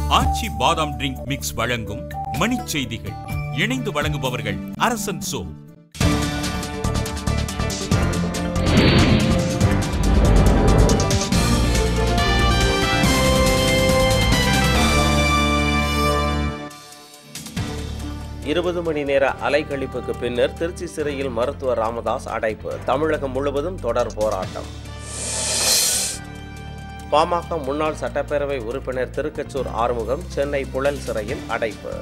ஆச்சி பாதாம் drink mix வழங்கும் மணிச் செய்திகள் இணைந்து வழங்குபவர்கள் அரசன் சோ இருபது மணி நேர அலைக்கழிப்புக்கு பின்னர் திருச்சி சிறையில் மருத்துவர் ராமதாஸ் அடைப்பு தமிழகம் முழுவதும் தொடர் போராட்டம் பாமக முன்னாள் சட்டப்பேரவை உறுப்பினர் திருக்கச்சூர் ஆறுமுகம் சென்னை புழல் சிறையில் அடைப்பு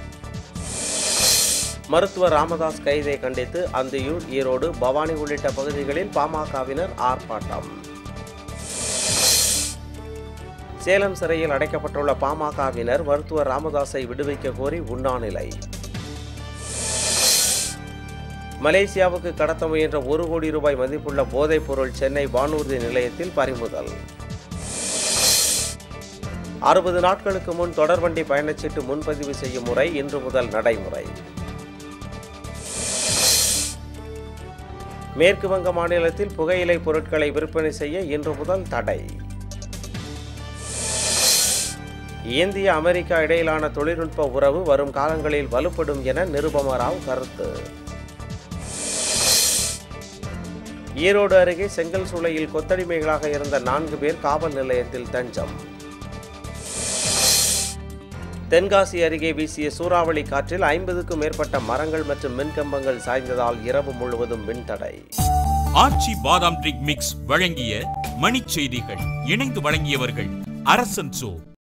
மருத்துவர் ராமதாஸ் கைதை கண்டித்து அந்தியூர் ஈரோடு பவானி உள்ளிட்ட பகுதிகளில் பாமகவினர் ஆர்ப்பாட்டம் சேலம் சிறையில் அடைக்கப்பட்டுள்ள பாமகவினர் மருத்துவர் ராமதாஸை விடுவிக்க கோரி உண்ணாநிலை மலேசியாவுக்கு கடத்த முயன்ற ஒரு கோடி ரூபாய் மதிப்புள்ள போதைப் பொருள் சென்னை வானூர்தி நிலையத்தில் பறிமுதல் அறுபது நாட்களுக்கு முன் தொடர்வண்டி பயணச்சீட்டு முன்பதிவு செய்யும் முறை இன்று முதல் நடைமுறை மேற்கு வங்க மாநிலத்தில் புகையிலை பொருட்களை விற்பனை செய்ய இன்று முதல் தடை இந்திய அமெரிக்கா இடையிலான தொழில்நுட்ப உறவு வரும் காலங்களில் வலுப்படும் என நிருபம ராவ் கருத்து ஈரோடு அருகே செங்கல் சூளையில் கொத்தடிமைகளாக இருந்த நான்கு பேர் காவல் நிலையத்தில் தஞ்சம் தென்காசி அருகே வீசிய சூறாவளி காற்றில் ஐம்பதுக்கும் மேற்பட்ட மரங்கள் மற்றும் மின்கம்பங்கள் சாய்ந்ததால் இரவு முழுவதும் மின்தடை ஆச்சி பாதாம் ட்ரிங்க் மிக்ஸ் வழங்கிய மணிச் செய்திகள் இணைந்து வழங்கியவர்கள் அரசன் சோ